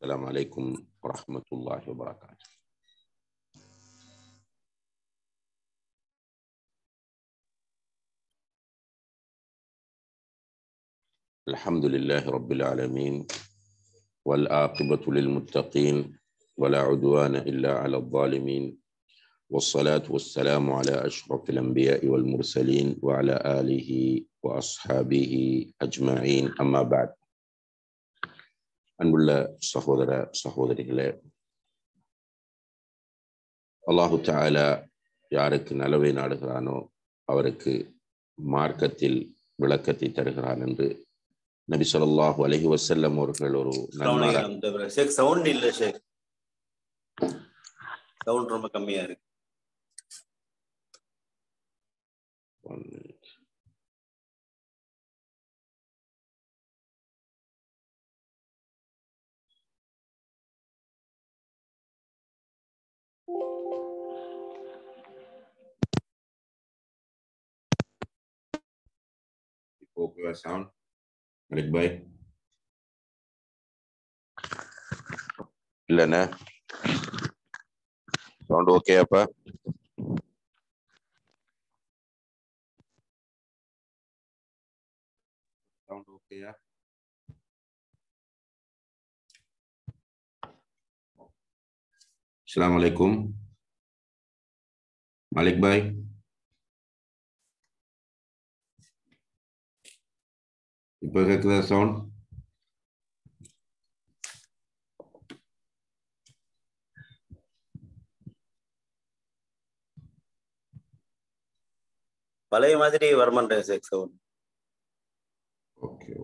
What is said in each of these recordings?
السلام عليكم ورحمة الله وبركاته الحمد لله رب العالمين والعاقبة للمتقين ولا عدوان إلا على الظالمين والصلاة والسلام على أشرف الأنبياء والمرسلين وعلى آله وأصحابه أجمعين أما بعد அன்புள்ள சகோதர சகோதரிகளே அல்லாஹு தாலா யாருக்கு நலவை நாடுகிறானோ அவருக்கு மார்க்கத்தில் விளக்கத்தை தருகிறான் என்று நபி சொல்லாஹு அலஹி வசல்லம் அவர்கள் ஒரு நன்மாராக ஷேக் சவுண்ட் இல்ல ஷேக் சவுண்ட் ரொம்ப கம்மியா இருக்கு ஓகேவா சவுண்ட் மலிக் பாய் இல்லைண்ணே சவுண்ட் ஓகே அப்பா சவுண்ட் ஓகேயா அஸ்லாம் வலைக்கும் மாலிக் பாய் இப்போ கேட்குதா சவுண்ட் பழைய மாதிரி வரமாட்டேன் ஷேக் சவுண்ட் ஓகே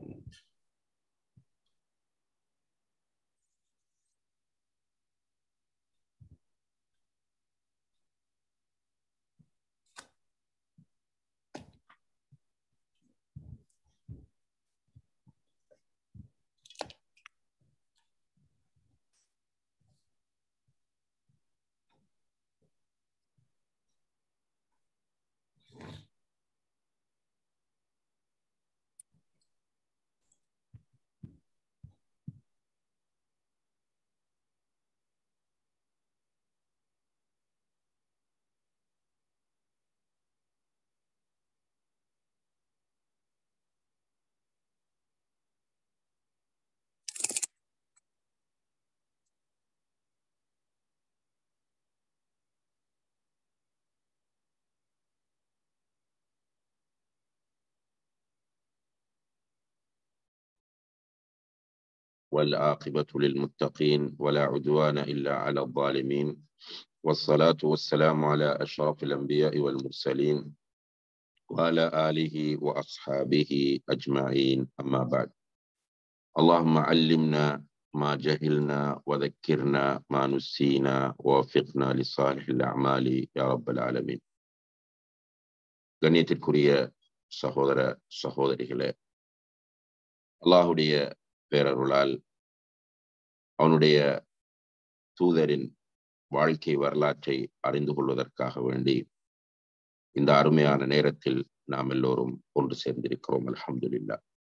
والعاقبة للمتقين ولا عدوان إلا على الظالمين والصلاة والسلام على أشرف الأنبياء والمرسلين وعلى آله وأصحابه أجمعين أما بعد اللهم علمنا ما جهلنا وذكرنا ما نسينا ووفقنا لصالح الأعمال يا رب العالمين கண்ணியத்திற்குரிய சகோதர சகோதரிகளே அல்லாஹுடைய பேரருளால் அவனுடைய தூதரின் வாழ்க்கை வரலாற்றை அறிந்து கொள்வதற்காக வேண்டி இந்த அருமையான நேரத்தில் நாம் எல்லோரும் ஒன்று சேர்ந்திருக்கிறோம் அலமதுல்லா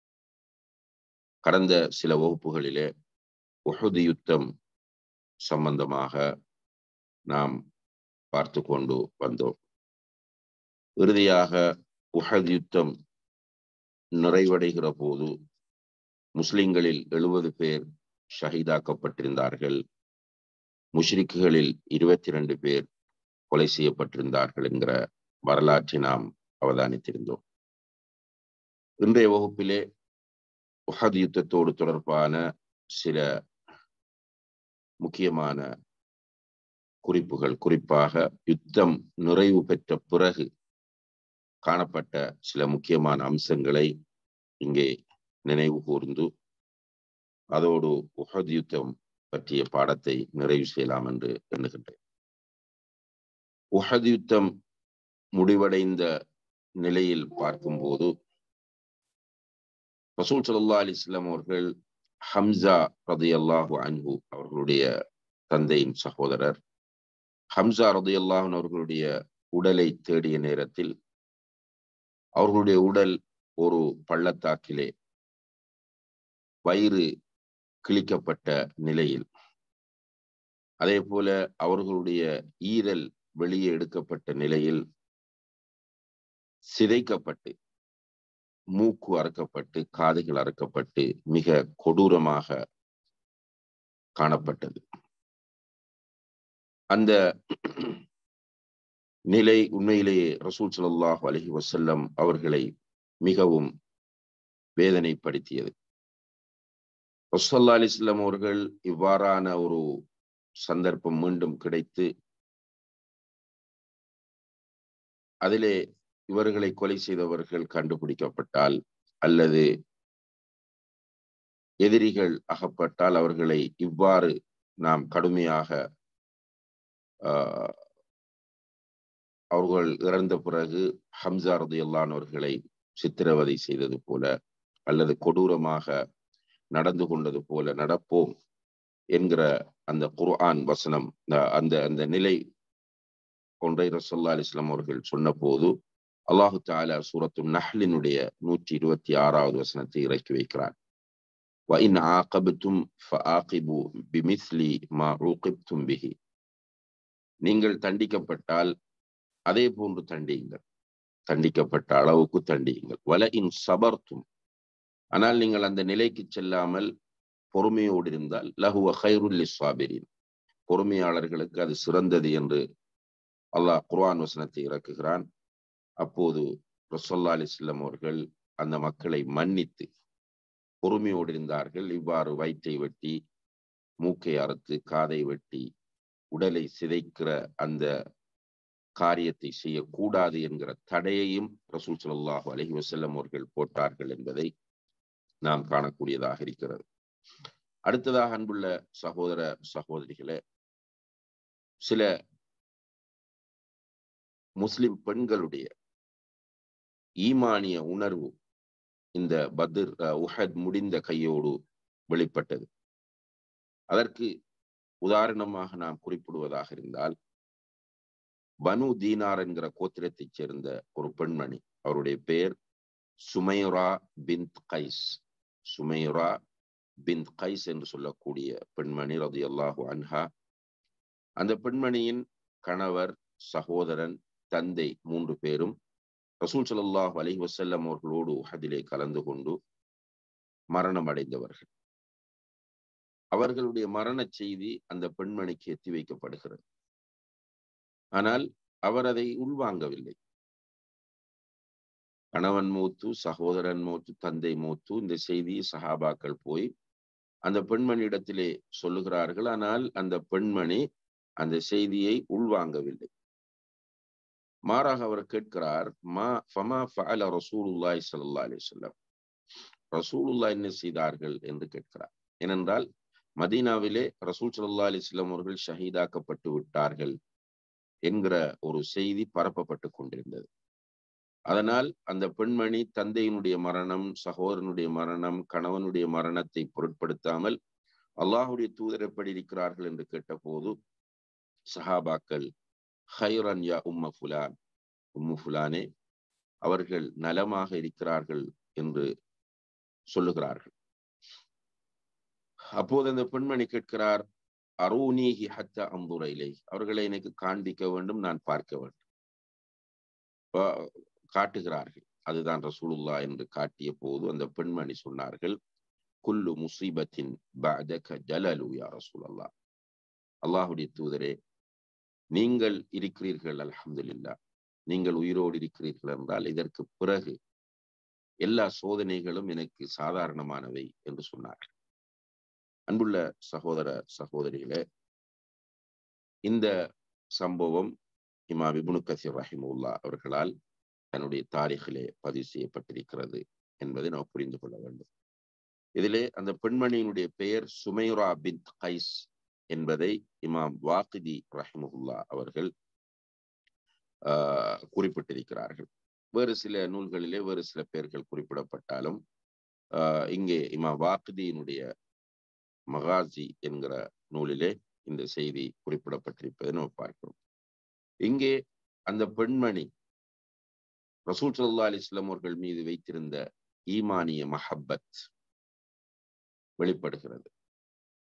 கடந்த சில வகுப்புகளிலே உஹது யுத்தம் சம்பந்தமாக நாம் பார்த்து கொண்டு வந்தோம் இறுதியாக உஹது யுத்தம் நிறைவடைகிற போது முஸ்லிம்களில் எழுபது பேர் ஷஹீதாக்கப்பட்டிருந்தார்கள் முஷ்ரிக்குகளில் இருபத்தி ரெண்டு பேர் கொலை செய்யப்பட்டிருந்தார்கள் என்கிற வரலாற்றை நாம் அவதானித்திருந்தோம் இன்றைய வகுப்பிலே உஹத் யுத்தத்தோடு தொடர்பான சில முக்கியமான குறிப்புகள் குறிப்பாக யுத்தம் நிறைவு பெற்ற பிறகு காணப்பட்ட சில முக்கியமான அம்சங்களை இங்கே நினைவு கூர்ந்து அதோடு உஹத் யுத்தம் பற்றிய பாடத்தை நிறைவு செய்யலாம் என்று எண்ணுகின்றேன் உஹத் யுத்தம் முடிவடைந்த நிலையில் பார்க்கும்போது ரசூல் சல்லா அலி இஸ்லாம் அவர்கள் ஹம்சா ரதி அல்லாஹு அன்ஹு அவர்களுடைய தந்தையின் சகோதரர் ஹம்சா ரதி அல்லாஹன் அவர்களுடைய உடலை தேடிய நேரத்தில் அவர்களுடைய உடல் ஒரு பள்ளத்தாக்கிலே வயிறு கிழிக்கப்பட்ட நிலையில் அதே போல அவர்களுடைய ஈரல் வெளியே எடுக்கப்பட்ட நிலையில் சிதைக்கப்பட்டு மூக்கு அறுக்கப்பட்டு காதுகள் அறுக்கப்பட்டு மிக கொடூரமாக காணப்பட்டது அந்த நிலை உண்மையிலேயே ரசூல் சல்லாஹ் அலஹி வசல்லம் அவர்களை மிகவும் வேதனைப்படுத்தியது ரசல்லா அலிஸ்லாம் அவர்கள் இவ்வாறான ஒரு சந்தர்ப்பம் மீண்டும் கிடைத்து அதிலே இவர்களை கொலை செய்தவர்கள் கண்டுபிடிக்கப்பட்டால் அல்லது எதிரிகள் அகப்பட்டால் அவர்களை இவ்வாறு நாம் கடுமையாக அவர்கள் இறந்த பிறகு ஹம்சா ரது அல்லானவர்களை சித்திரவதை செய்தது போல அல்லது கொடூரமாக நடந்து கொண்டது போல நடப்போம் என்கிற அந்த குர்ஆன் வசனம் அந்த அந்த நிலை ஒன்றை ரசல்லா அலிஸ்லாம் அவர்கள் சொன்ன போது அல்லாஹு தாலா சூரத்து நஹ்லினுடைய நூற்றி இருபத்தி ஆறாவது வசனத்தை இறக்கி வைக்கிறார் وَإِنْ عَاقَبْتُمْ فَآقِبُوا بِمِثْلِ مَا عُوقِبْتُمْ بِهِ நீங்கள் தண்டிக்கப்பட்டால் அதே போன்று தண்டியுங்கள் தண்டிக்கப்பட்ட அளவுக்கு தண்டியுங்கள் வல இன் சபர்த்தும் ஆனால் நீங்கள் அந்த நிலைக்கு செல்லாமல் பொறுமையோடு இருந்தால் லஹுவ ஹைருல் சாபிரின் பொறுமையாளர்களுக்கு அது சிறந்தது என்று அல்லாஹ் குர்ஆன் வசனத்தை இறக்குகிறான் அப்போது ரசல்லா அலிஸ்லாம் அவர்கள் அந்த மக்களை மன்னித்து பொறுமையோடு இருந்தார்கள் இவ்வாறு வயிற்றை வெட்டி மூக்கை அறுத்து காதை வெட்டி உடலை சிதைக்கிற அந்த காரியத்தை செய்யக்கூடாது என்கிற தடையையும் ரசூல் சல்லாஹூ அலஹி வசல்லம் அவர்கள் போட்டார்கள் என்பதை நாம் காணக்கூடியதாக இருக்கிறது அடுத்ததாக அன்புள்ள சகோதர சகோதரிகளே சில முஸ்லிம் பெண்களுடைய ஈமானிய உணர்வு இந்த பத்ர் உஹத் முடிந்த கையோடு வெளிப்பட்டது அதற்கு உதாரணமாக நாம் குறிப்பிடுவதாக இருந்தால் பனு தீனார் என்கிற கோத்திரத்தைச் சேர்ந்த ஒரு பெண்மணி அவருடைய பெயர் Sumaira bint Kais Sumaira bint Kais என்று சொல்லக்கூடிய பெண்மணி ரதி அல்லாஹு அன்ஹா அந்த பெண்மணியின் கணவர் சகோதரன் தந்தை மூன்று பேரும் ரசூல் சல்லாஹ் அலி வசல்லம் அவர்களோடு அதிலே கலந்து கொண்டு மரணம் அடைந்தவர்கள் அவர்களுடைய மரண செய்தி அந்த பெண்மணிக்கு எத்தி வைக்கப்படுகிறது ஆனால் அவர் அதை உள்வாங்கவில்லை கணவன் மூத்து சகோதரன் மூத்து தந்தை மூத்து இந்த செய்தி சஹாபாக்கள் போய் அந்த பெண்மணியிடத்திலே சொல்லுகிறார்கள் ஆனால் அந்த பெண்மணி அந்த செய்தியை உள்வாங்கவில்லை மாறாக அவர் கேட்கிறார் மா ஃபமா ஃபஅல ரசூலுல்லாஹி ஸல்லல்லாஹு அலைஹி வஸல்லம் ரசூலுல்லாஹ் என்ன செய்தார்கள் என்று கேட்கிறார் ஏனென்றால் மதீனாவிலே ரசூல் ஸல்லல்லாஹு அலைஹி வஸல்லம் அவர்கள் ஷஹீதாக்கப்பட்டு விட்டார்கள் என்கிற ஒரு செய்தி பரப்பப்பட்டு கொண்டிருந்தது அதனால் அந்த பெண்மணி தந்தையினுடைய மரணம் சகோதரனுடைய மரணம் கணவனுடைய மரணத்தை பொருட்படுத்தாமல் அல்லாஹுடைய தூதர் எப்படி இருக்கிறார்கள் என்று கேட்டபோது சஹாபாக்கள் ஹைரன் யா உம்ம ஃபுலான் உம்மு ஃபுலானே அவர்கள் நலமாக இருக்கிறார்கள் என்று சொல்லுகிறார்கள் அப்போது அந்த பெண்மணி கேட்கிறார் அரூனீஹி ஹத்த அம்புரையிலே அவர்களை எனக்கு காண்பிக்க வேண்டும் நான் பார்க்க வேண்டும் காட்டுகிறார்கள் அதுதான் ரசூலுல்லா என்று காட்டிய போது அந்த பெண்மணி சொன்னார்கள் குல்லு முசீபத்தின் பஅதக ஜலலு யா ரசூலல்லா அல்லாஹுடைய தூதரே நீங்கள் இருக்கிறீர்கள் அல்ஹம்துலில்லா நீங்கள் உயிரோடு இருக்கிறீர்கள் என்றால் இதற்கு பிறகு எல்லா சோதனைகளும் எனக்கு சாதாரணமானவை என்று சொன்னார்கள் அன்புள்ள சகோதர சகோதரிகளே இந்த சம்பவம் இமா விபுனு கசீர் ரஹிமுல்லா அவர்களால் தன்னுடைய தாரிகிலே பதிவு செய்யப்பட்டிருக்கிறது என்பதை நாம் புரிந்து கொள்ள வேண்டும் இதிலே அந்த பெண்மணியினுடைய பெயர் சுமைரா பின் கைஸ் என்பதை இமாம் வாக்கிதி ரஹிமுல்லா அவர்கள் குறிப்பிட்டிருக்கிறார்கள் வேறு சில நூல்களிலே வேறு சில பெயர்கள் குறிப்பிடப்பட்டாலும் இங்கே இமாம் வாக்கிதியினுடைய மகாசி என்கிற நூலிலே இந்த செய்தி குறிப்பிடப்பட்டிருப்பதை நம்ம பார்க்கிறோம் இங்கே அந்த பெண்மணி ரசூல் சல்லா அலிஸ்லாம் அவர்கள் மீது வைத்திருந்த ஈமானிய மஹப்பத் வெளிப்படுகிறது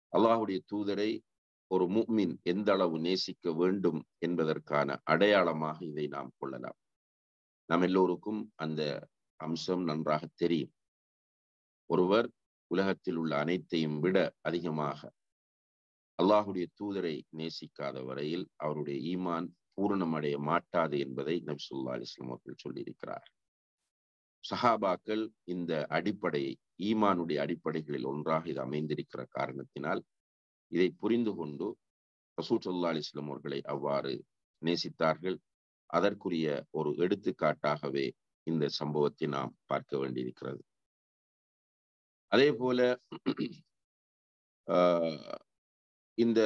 அல்லாஹுடைய தூதரை ஒரு முக்மின் எந்த அளவு நேசிக்க வேண்டும் என்பதற்கான அடையாளமாக இதை நாம் கொள்ளலாம் நாம் எல்லோருக்கும் அந்த அம்சம் நன்றாக தெரியும் ஒருவர் உலகத்தில் உள்ள அனைத்தையும் விட அதிகமாக அல்லாஹுடைய தூதரை நேசிக்காத வரையில் அவருடைய ஈமான் பூரணமடைய மாட்டாது என்பதை நபி சொல்லா அலிஸ்லாம் அவர்கள் சொல்லியிருக்கிறார் சஹாபாக்கள் இந்த அடிப்படையை ஈமானுடைய அடிப்படைகளில் ஒன்றாக இது அமைந்திருக்கிற காரணத்தினால் இதை புரிந்து கொண்டு ரசூல் சல்லா அலிஸ்லாம் அவர்களை அவ்வாறு நேசித்தார்கள் அதற்குரிய ஒரு எடுத்துக்காட்டாகவே இந்த சம்பவத்தை நாம் பார்க்க வேண்டியிருக்கிறது அதே போல இந்த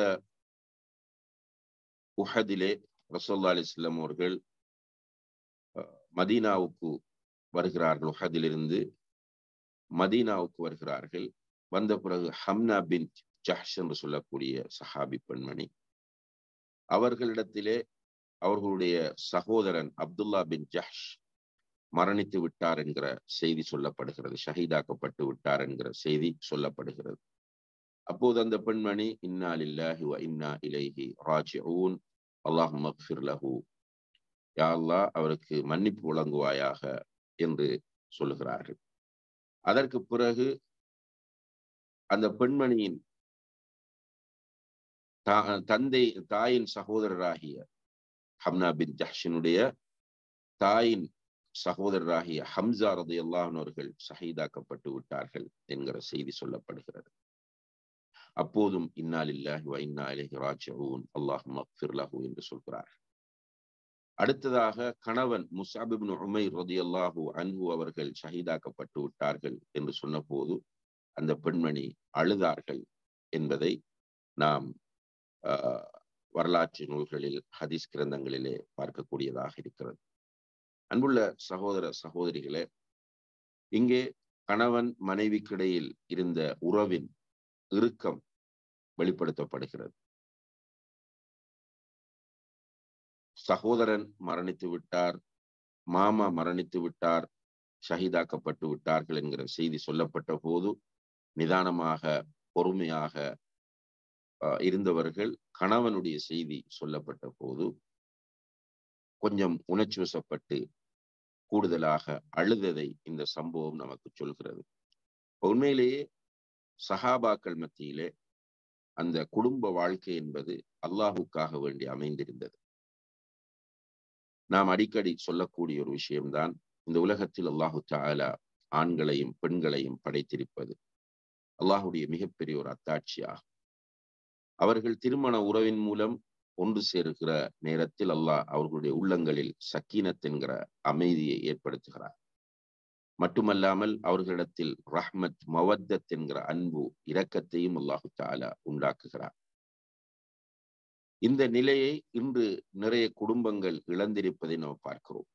உஹதிலே ரசோல்லா அலிஸ்லாம் அவர்கள் மதீனாவுக்கு வருகிறார்கள் உஹதிலிருந்து மதீனாவுக்கு வருகிறார்கள் வந்த பிறகு ஹம்னா பின் ஜஹ்ஷ் என்று சொல்லக்கூடிய சஹாபி பெண்மணி அவர்களிடத்திலே அவர்களுடைய சகோதரன் அப்துல்லா பின் ஜஹ்ஷ் மரணித்து விட்டார் என்கிற செய்தி சொல்லப்படுகிறது ஷஹீதாக்கப்பட்டு விட்டார் என்கிற செய்தி சொல்லப்படுகிறது அப்போது அந்த பெண்மணி இன்னா லில்லாஹி வ இன்னா இலைஹி ராஜிஊன் அல்லாஹ் மக்ஃபிர் லஹு யா அல்லாஹ் அவருக்கு மன்னிப்பு வழங்குவாயாக என்று சொல்லுகிறார்கள் அதற்கு பிறகு அந்த பெண்மணியின் தந்தை தாயின் சகோதரராகிய ஹம்னா பின் ஜஹ்ஷினுடைய தாயின் சகோதரராகிய ஹம்சா ரது அல்லாஹர்கள் ஷஹீதாக்கப்பட்டு விட்டார்கள் என்கிற செய்தி சொல்லப்படுகிறது அப்போதும் இன்னாலில்லாஹி வ இன்னா இலைஹி ராஜிஊன் அல்லாஹ் மக்ஃபிர் லஹு என்று சொல்கிறார் அடுத்ததாக கணவன் முசாபிபின் உமைர் ரதி அல்லாஹு அன்ஹு அவர்கள் ஷஹீதாக்கப்பட்டு விட்டார்கள் என்று சொன்னபோது அந்த பெண்மணி அழுதார்கள் என்பதை நாம் வரலாற்று நூல்களில் ஹதீஸ் கிரந்தங்களிலே பார்க்கக்கூடியதாக இருக்கிறது அன்புள்ள சகோதர சகோதரிகளே இங்கே கணவன் மனைவிக்கிடையில் இருந்த உறவின் இறுக்கம் வெளிப்படுத்தப்படுகிறது சகோதரன் மரணித்து விட்டார் மாமா மரணித்து விட்டார் ஷஹீதாக்கப்பட்டு விட்டார்கள் என்கிற செய்தி சொல்லப்பட்ட போது நிதானமாக பொறுமையாக இருந்தவர்கள் கணவனுடைய செய்தி சொல்லப்பட்ட போது கொஞ்சம் உணர்ச்சி வசப்பட்டு கூடுதலாக அழுததை இந்த சம்பவம் நமக்கு சொல்கிறது உண்மையிலேயே சஹாபாக்கள் மத்தியிலே அந்த குடும்ப வாழ்க்கை என்பது அல்லாஹுக்காக வேண்டி அமைந்திருந்தது நாம் அடிக்கடி சொல்லக்கூடிய ஒரு விஷயம்தான் இந்த உலகத்தில் அல்லாஹு தாலா ஆண்களையும் பெண்களையும் படைத்திருப்பது அல்லாஹுடைய மிகப்பெரிய ஒரு அத்தாட்சியாகும் அவர்கள் திருமண உறவின் மூலம் ஒன்று சேருகிற நேரத்தில் அல்லாஹ் அவர்களுடைய உள்ளங்களில் சக்கீனத் என்கிற அமைதியை ஏற்படுத்துகிறார் மட்டுமல்லாமல் அவர்களிடத்தில் ரஹ்மத் மவத்தத் என்கிற அன்பு இரக்கத்தையும் அல்லாஹு தாலா உண்டாக்குகிறார் இந்த நிலையை இன்று நிறைய குடும்பங்கள் இழந்திருப்பதை நாம் பார்க்கிறோம்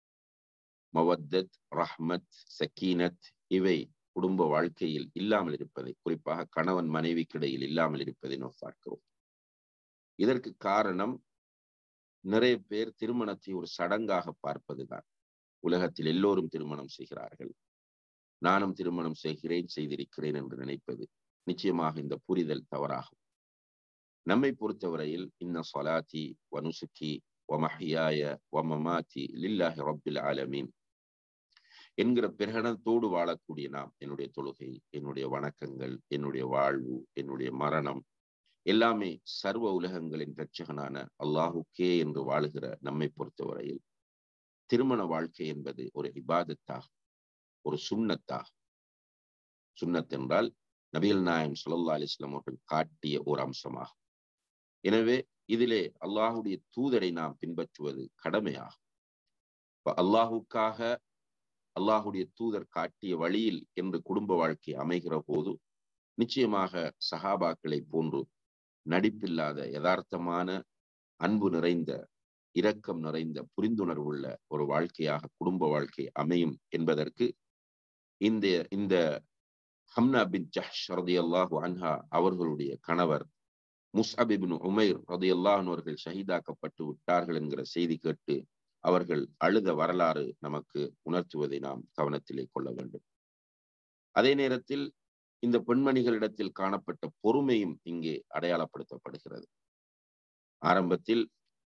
மவத்தத் ரஹ்மத் சக்கீனத் இவை குடும்ப வாழ்க்கையில் இல்லாமல் இருப்பதை குறிப்பாக கணவன் மனைவிக்கிடையில் இல்லாமல் இருப்பதை நாம் பார்க்கிறோம் இதற்கு காரணம் நிறைய பேர் திருமணத்தை ஒரு சடங்காக பார்ப்பதுதான் உலகத்தில் எல்லோரும் திருமணம் செய்கிறார்கள் நானும் திருமணம் செய்கிறேன் செய்திருக்கிறேன் என்று நினைப்பது நிச்சயமாக இந்த புரிதல் தவறாகும் நம்மை பொறுத்தவரையில் இன்ன சொலாத்தி வனுசுக்கி வமஹியாய வமமாத்தி லில்லாஹி ரப்பில் ஆலமீன் என்கிற பிரகடனத்தோடு வாழக்கூடிய நாம் என்னுடைய தொழுகை என்னுடைய வணக்கங்கள் என்னுடைய வாழ்வு என்னுடைய மரணம் எல்லாமே சர்வ உலகங்களின் இரட்சகனான அல்லாஹுக்கே என்று வாழுகிற நம்மை பொறுத்தவரையில் திருமண வாழ்க்கை என்பது ஒரு இபாதத்தாகும் ஒரு சுண்ணத்தாகும் சுண்ணத் என்றால் நபிகள் நாயம் சுல்லா அலிஸ்லாம் அவர்கள் காட்டிய ஒரு அம்சமாகும் எனவே இதிலே அல்லாஹுடைய தூதரை நாம் பின்பற்றுவது கடமையாகும் அல்லாஹுக்காக அல்லாஹுடைய தூதர் காட்டிய வழியில் என்று குடும்ப வாழ்க்கை அமைகிற போது நிச்சயமாக சஹாபாக்களை போன்று நடிப்பில்லாத யதார்த்தமான அன்பு நிறைந்த இரக்கம் நிறைந்த புரிந்துணர்வுள்ள ஒரு வாழ்க்கையாக குடும்ப வாழ்க்கை அமையும் என்பதற்கு இந்த இந்த ஹம்னா பின் ஜஹ் ரதி அல்லாஹு அன்ஹா அவர்களுடைய கணவர் முஸ்அபிபின் உமைர் ரதி அல்லாஹர்கள் ஷஹீதாக்கப்பட்டு விட்டார்கள் என்கிற செய்தி கேட்டு அவர்கள் அழுத வரலாறு நமக்கு உணர்த்துவதை நாம் கவனத்திலே கொள்ள வேண்டும் அதே நேரத்தில் இந்த பெண்மணிகளிடத்தில் காணப்பட்ட பொறுமையும் இங்கே அடையாளப்படுத்தப்படுகிறது ஆரம்பத்தில்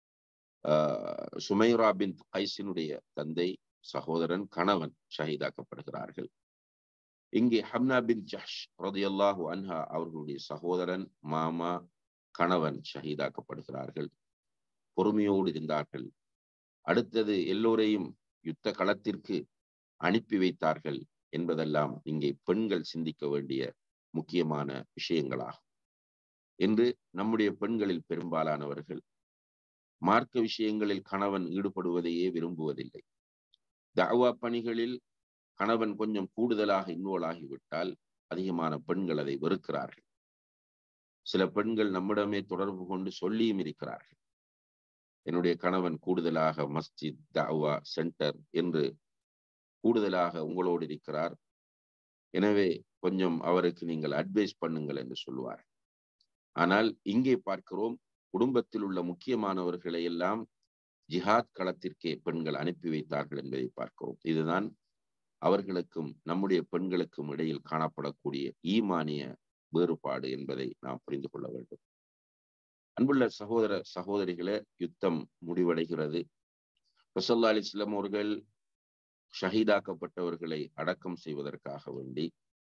சுமைரா பின் கைசினுடைய தந்தை சகோதரன் கணவன் ஷஹீதாக்கப்படுகிறார்கள் இங்கே ஹம்னா பின் ஜஹ் ரதியல்லாஹு அன்ஹா அவர்களுடைய சகோதரன் மாமா கணவன் ஷஹீதாக்கப்படுகிறார்கள் பொறுமையோடு இருந்தார்கள் அடுத்தது எல்லோரையும் யுத்த களத்திற்கு அனுப்பி வைத்தார்கள் என்பதெல்லாம் இங்கே பெண்கள் சிந்திக்க வேண்டிய முக்கியமான விஷயங்களாகும் என்று நம்முடைய பெண்களில் பெரும்பாலானவர்கள் மார்க்க விஷயங்களில் கணவன் ஈடுபடுவதையே விரும்புவதில்லை தாவா பணிகளில் கணவன் கொஞ்சம் கூடுதலாக இன்வால்வ் ஆகிவிட்டால் அதிகமான பெண்கள் அதை வெறுக்கிறார்கள் சில பெண்கள் நம்மிடமே தொடர்பு கொண்டு சொல்லியும் இருக்கிறார்கள் என்னுடைய கணவன் கூடுதலாக மஸ்ஜித் தாவா சென்டர் என்று கூடுதலாக உங்களோடு இருக்கிறார் எனவே கொஞ்சம் அவருக்கு நீங்கள் அட்வைஸ் பண்ணுங்கள் என்று சொல்லுவார் ஆனால் இங்கே பார்க்கிறோம் குடும்பத்தில் உள்ள முக்கியமானவர்களை எல்லாம் ஜிஹாத் களத்திற்கே பெண்கள் அனுப்பி வைத்தார்கள் என்பதை பார்க்கிறோம் இதுதான் அவர்களுக்கும் நம்முடைய பெண்களுக்கும் இடையில் காணப்படக்கூடிய ஈமானிய வேறுபாடு என்பதை நாம் புரிந்து கொள்ள வேண்டும் அன்புள்ள சகோதர சகோதரிகளே யுத்தம் முடிவடைகிறது ரசல்லா அலிஸ்லாம் அவர்கள் ஷஹீதாக்கப்பட்டவர்களை அடக்கம் செய்வதற்காக வேண்டி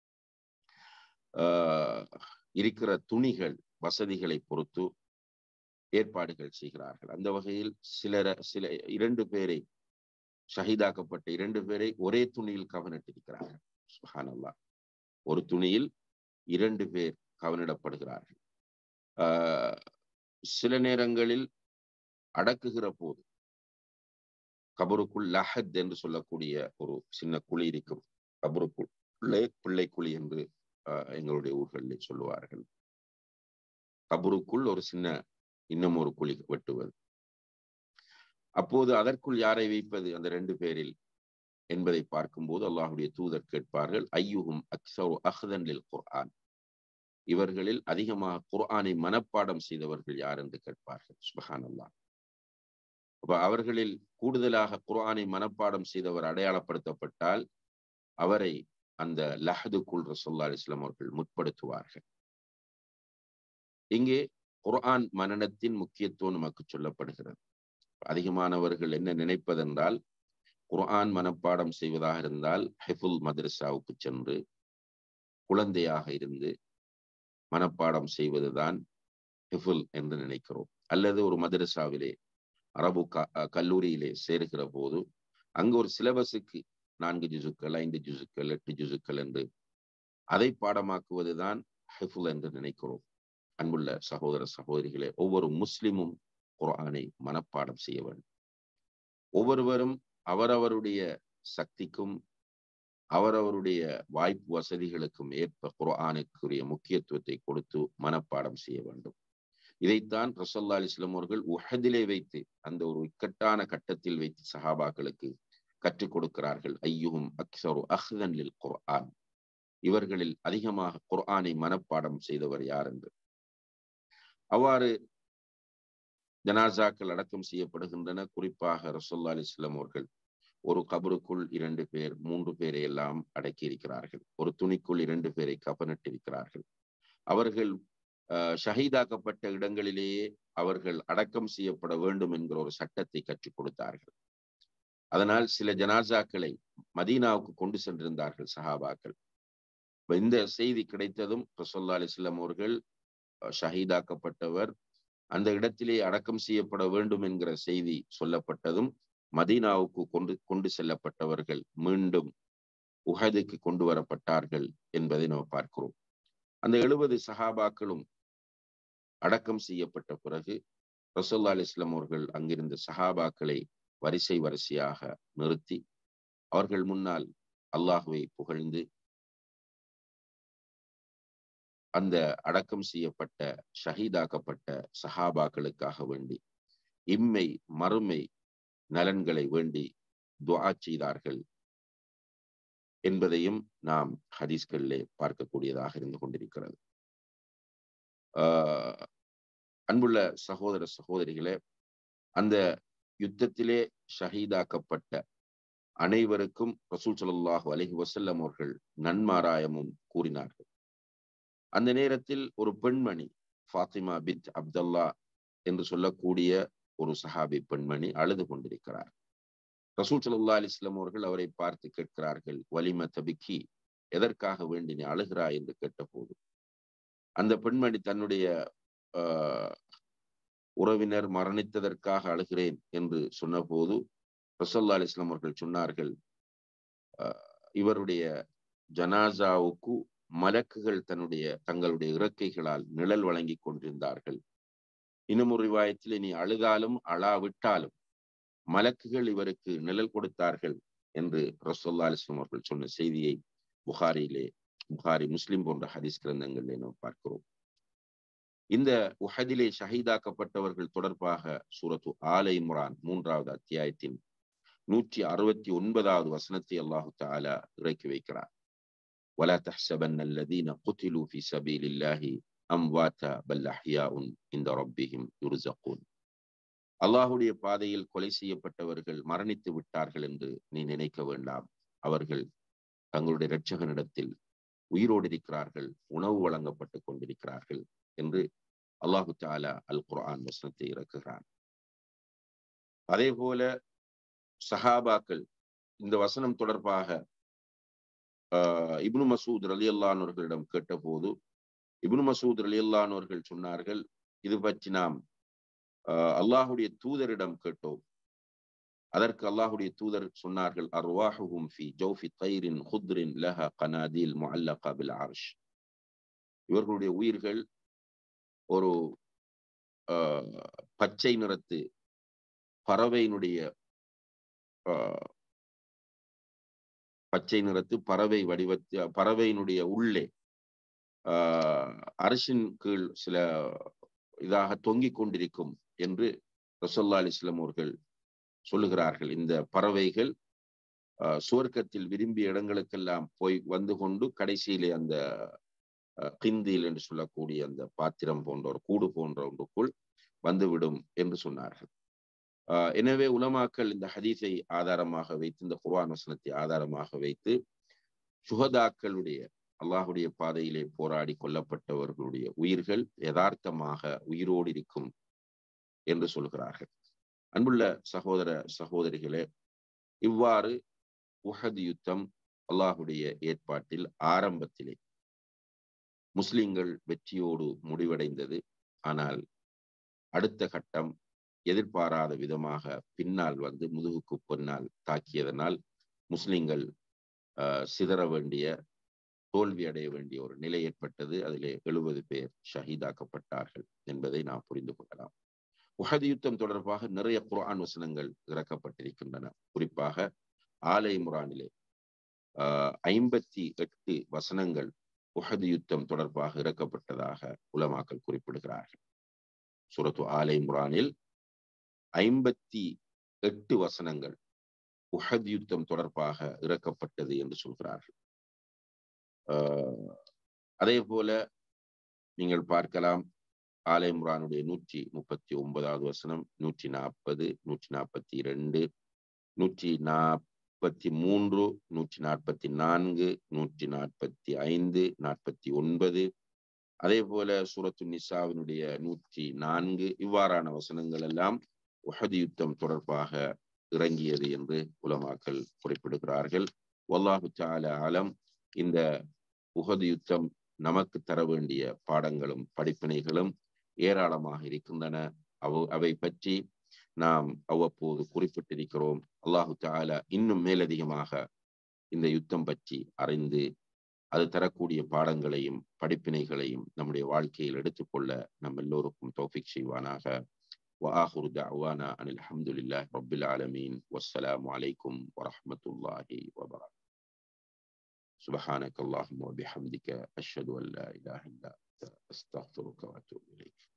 இருக்கிற துணிகள் வசதிகளை பொறுத்து ஏற்பாடுகள் செய்கிறார்கள் அந்த வகையில் சிலர சில இரண்டு பேரை ஷஹீதாக்கப்பட்ட இரண்டு பேரை ஒரே துணியில் கவனிட்டிருக்கிறார்கள் சுஹானல்லா ஒரு துணியில் இரண்டு பேர் கவனிடப்படுகிறார்கள் சில நேரங்களில் அடக்குகிற போது கபருக்குள் லஹத் என்று சொல்லக்கூடிய ஒரு சின்ன குழி இருக்கும் கபருக்குள்ளே பிள்ளை குழி என்று எங்களுடைய ஊர்களில் சொல்லுவார்கள் கபருக்குள் ஒரு சின்ன இன்னும் ஒரு குழி வெட்டுவது அப்போது அதற்குள் யாரை வைப்பது அந்த ரெண்டு பேரில் என்பதை பார்க்கும்போது அல்லாஹுடைய தூதர் கேட்பார்கள் ஐயுகும் அக்சரு அஹ்தன்லில் குர்ஆன் இவர்களில் அதிகமாக குர்ஆனை மனப்பாடம் செய்தவர்கள் யார் என்று கேட்பார்கள் சுபஹான் அல்லாஹ் அப்ப அவர்களில் கூடுதலாக குர்ஆனை மனப்பாடம் செய்தவர் அடையாளப்படுத்தப்பட்டால் அவரை அந்த லஹதுக்குள் ரசல்லா அலிஸ்லாம் அவர்கள் முற்படுத்துவார்கள் இங்கே குர்ஆன் மனனத்தின் முக்கியத்துவம் நமக்கு சொல்லப்படுகிறது அதிகமானவர்கள் என்ன நினைப்பதென்றால் குர்ஆன் மனப்பாடம் செய்வதாக இருந்தால் ஹெஃபுல் மதரசாவுக்கு சென்று குழந்தையாக இருந்து மனப்பாடம் செய்வதுதான் ஹிஃபுல் என்று நினைக்கிறோம் அல்லது ஒரு மதரசாவிலே அரபு கல்லூரியிலே சேருகிற போது அங்கு ஒரு சிலபஸுக்கு நான்கு ஜுசுக்கள் ஐந்து ஜுசுக்கள் எட்டு ஜுசுக்கள் என்று அதை பாடமாக்குவதுதான் ஹிஃபுல் என்று நினைக்கிறோம் அன்புள்ள சகோதர சகோதரிகளே ஒவ்வொரு முஸ்லிமும் குரானை மனப்பாடம் செய்ய வேண்டும் ஒவ்வொருவரும் அவரவருடைய சக்திக்கும் அவரவருடைய வாய்ப்பு வசதிகளுக்கும் ஏற்ப குரானுக்குரிய முக்கியத்துவத்தை கொடுத்து மனப்பாடம் செய்ய வேண்டும் இதைத்தான் ரசல்லா அலிஸ்லாம் அவர்கள் உஹதிலே வைத்து அந்த ஒரு இக்கட்டான கட்டத்தில் வைத்து சஹாபாக்களுக்கு கற்றுக் கொடுக்கிறார்கள் ஐயுகும் அக்சரு அஹ்தன் லில் குர்ஆன் இவர்களில் அதிகமாக குர்ஆனை மனப்பாடம் செய்தவர் யார் என்று அவ்வாறு ஜனாசாக்கள் அடக்கம் செய்யப்படுகின்றன குறிப்பாக ரசோல்லா அலிஸ்லாம் அவர்கள் ஒரு கபருக்குள் இரண்டு பேர் மூன்று பேரை எல்லாம் அடக்கி இருக்கிறார்கள் ஒரு துணிக்குள் இரண்டு பேரை கபனிட்டிருக்கிறார்கள் அவர்கள் ஷஹீதாக்கப்பட்ட இடங்களிலேயே அவர்கள் அடக்கம் செய்யப்பட வேண்டும் என்கிற ஒரு சட்டத்தை கற்றுக் கொடுத்தார்கள் அதனால் சில ஜனாசாக்களை மதீனாவுக்கு கொண்டு சென்றிருந்தார்கள் சஹாபாக்கள் இந்த செய்தி கிடைத்ததும் ரசோல்லா அலிஸ்லாம் அவர்கள் ஷஹீதாக்கப்பட்டவர் அந்த இடத்திலே அடக்கம் செய்யப்பட வேண்டும் என்கிற செய்தி சொல்லப்பட்டதும் மதீனாவுக்கு கொண்டு கொண்டு செல்லப்பட்டவர்கள் மீண்டும் உஹதுக்கு கொண்டு வரப்பட்டார்கள் என்பதை நாம் பார்க்கிறோம் அந்த எழுபது சஹாபாக்களும் அடக்கம் செய்யப்பட்ட பிறகு ரசோல்லா அலி இஸ்லாம் அவர்கள் அங்கிருந்த சஹாபாக்களை வரிசை வரிசையாக நிறுத்தி அவர்கள் முன்னால் அல்லாஹுவை புகழ்ந்து அந்த அடக்கம் செய்யப்பட்ட ஷஹீதாக்கப்பட்ட சஹாபாக்களுக்காக வேண்டி இம்மை மறுமை நலன்களை வேண்டி துவா செய்தார்கள் என்பதையும் நாம் ஹதீஸ்களிலே பார்க்கக்கூடியதாக இருந்து கொண்டிருக்கிறது அன்புள்ள சகோதர சகோதரிகளே அந்த யுத்தத்திலே ஷஹீதாக்கப்பட்ட அனைவருக்கும் ரசூல் சல்லாஹூ அலஹி வசல்லம் அவர்கள் நன்மாராயமும் கூறினார்கள் அந்த நேரத்தில் ஒரு பெண்மணி ஃபாத்திமா பித் அப்தல்லா என்று சொல்லக்கூடிய ஒரு சஹாபி பெண்மணி அழுது கொண்டிருக்கிறார் ரசூல் சல்லா அலிஸ்லாம் அவர்கள் அவரை பார்த்து கேட்கிறார்கள் வலிம தபிக்கி எதற்காக வேண்டி நீ அழுகிறாய் என்று கேட்டபோது அந்த பெண்மணி தன்னுடைய உறவினர் மரணித்ததற்காக அழுகிறேன் என்று சொன்னபோது ரசல்லா அலிஸ்லாம் அவர்கள் சொன்னார்கள் இவருடைய ஜனாசாவுக்கு மலக்குகள் தன்னுடைய தங்களுடைய இறக்கைகளால் நிழல் வழங்கி கொண்டிருந்தார்கள் இன்னும் ஒரு ரிவாயத்தில் நீ அழுதாலும் அழாவிட்டாலும் மலக்குகள் இவருக்கு நிழல் கொடுத்தார்கள் என்று ரசோல்லா அலிஸ்லாம் அவர்கள் சொன்ன செய்தியை புகாரியிலே புகாரி முஸ்லிம் போன்ற ஹதீஸ் கிரந்தங்களிலே நாம் பார்க்கிறோம் இந்த உஹதிலே ஷஹீதாக்கப்பட்டவர்கள் தொடர்பாக சூரத்து ஆலை இம்ரான் மூன்றாவது அத்தியாயத்தின் நூற்றி அறுபத்தி ஒன்பதாவது வசனத்தை அல்லாஹு தாலா இறக்கி வைக்கிறார் ولا تحسبن الذين قتلوا في سبيل الله أمواتا بل أحياء عند ربهم يرزقون அல்லாஹுடைய பாதையில் கொலை செய்யப்பட்டவர்கள் மரணித்து விட்டார்கள் என்று நீ நினைக்க வேண்டாம் அவர்கள் தங்களுடைய இரட்சகனிடத்தில் உயிரோடு இருக்கிறார்கள் உணவு வழங்கப்பட்டுக் கொண்டிருக்கிறார்கள் என்று அல்லாஹு தாலா அல் குர்ஆன் வசனத்தை இறக்குகிறான் அதே போல சஹாபாக்கள் இந்த வசனம் தொடர்பாக இப்னு மசூத் அலி அல்லானவர்களிடம் கேட்டபோது இப்னு மசூத் அலி அல்லானவர்கள் சொன்னார்கள் இது பற்றி நாம் அல்லாஹுடைய தூதரிடம் கேட்டோம் அதற்கு அல்லாஹுடைய தூதர் சொன்னார்கள் அர்வாஹுஹும் ஃபி ஜௌஃபி தைரின் ஹுத்ரின் லஹ கனாதீல் முஅல்லகா பில் அர்ஷ் இவர்களுடைய உயிர்கள் ஒரு பச்சை நிறத்து பறவையினுடைய பச்சை நிறத்து பறவை வடிவத்து பறவையினுடைய உள்ளே அரசின் கீழ் சில இதாக தொங்கிக் கொண்டிருக்கும் என்று ரசோல்லா அலிஸ்லாம் அவர்கள் சொல்லுகிறார்கள் இந்த பறவைகள் சுவர்க்கத்தில் விரும்பிய இடங்களுக்கெல்லாம் போய் வந்து கொண்டு கடைசியிலே அந்த கிந்தில் என்று சொல்லக்கூடிய அந்த பாத்திரம் போன்ற ஒரு கூடு போன்ற ஒன்றுக்குள் வந்துவிடும் என்று சொன்னார்கள் எனவே உலமாக்கள் இந்த ஹதீஸை ஆதாரமாக வைத்து இந்த குர்ஆன் வசனத்தை ஆதாரமாக வைத்து சுகதாக்களுடைய அல்லாஹுடைய பாதையிலே போராடி கொல்லப்பட்டவர்களுடைய உயிர்கள் யதார்த்தமாக உயிரோடு இருக்கும் என்று சொல்கிறார்கள் அன்புள்ள சகோதர சகோதரிகளே இவ்வாறு உஹது யுத்தம் அல்லாஹுடைய ஏற்பாட்டில் ஆரம்பத்திலே முஸ்லிம்கள் வெற்றியோடு முடிவடைந்தது ஆனால் அடுத்த கட்டம் எதிர்பாராத விதமாக பின்னால் வந்து முதுகுக்கு பின்னால் தாக்கியதனால் முஸ்லிம்கள் சிதற வேண்டிய தோல்வி அடைய வேண்டிய ஒரு நிலை ஏற்பட்டது அதிலே எழுபது பேர் ஷஹீதாக்கப்பட்டார்கள் என்பதை நாம் புரிந்து கொள்ளலாம் உஹது யுத்தம் தொடர்பாக நிறைய குர்ஆன் வசனங்கள் இறக்கப்பட்டிருக்கின்றன குறிப்பாக ஆலை முரானிலே ஐம்பத்தி எட்டு வசனங்கள் உஹது யுத்தம் தொடர்பாக இறக்கப்பட்டதாக உலமாக்கள் குறிப்பிடுகிறார்கள் சுரத்து ஆலை முரானில் ஐம்பத்தி எட்டு வசனங்கள் உஹத் யுத்தம் தொடர்பாக இறக்கப்பட்டது என்று சொல்கிறார்கள் அதே போல நீங்கள் பார்க்கலாம் ஆலை முரானுடைய நூற்றி முப்பத்தி ஒன்பதாவது வசனம் நூற்றி நாற்பது நூற்றி நாற்பத்தி இரண்டு நூற்றி நாற்பத்தி மூன்று நூற்றி நாற்பத்தி நான்கு நூற்றி நாற்பத்தி ஐந்து நாற்பத்தி ஒன்பது அதே போல சூரத்து நிசாவினுடைய நூற்றி நான்கு இவ்வாறான வசனங்கள் எல்லாம் உஹது யுத்தம் தொடர்பாக இறங்கியது என்று உலமாக்கள் குறிப்பிடுகிறார்கள் வல்லாஹு தால ஆலம் இந்த உஹது யுத்தம் நமக்கு தர வேண்டிய பாடங்களும் படிப்பினைகளும் ஏராளமாக இருக்கின்றன அவ அவை பற்றி நாம் அவ்வப்போது குறிப்பிட்டிருக்கிறோம் அல்லாஹு தாலா இன்னும் மேலதிகமாக இந்த யுத்தம் பற்றி அறிந்து அது தரக்கூடிய பாடங்களையும் படிப்பினைகளையும் நம்முடைய வாழ்க்கையில் எடுத்துக்கொள்ள நம் எல்லோருக்கும் தௌஃபிக் செய்வானாக وآخر دعوانا أن الحمد لله رب العالمين والسلام عليكم ورحمة الله وبركاته سبحانك اللهم وبحمدك أشهد أن لا إله إلا أنت أستغفرك وأتوب إليك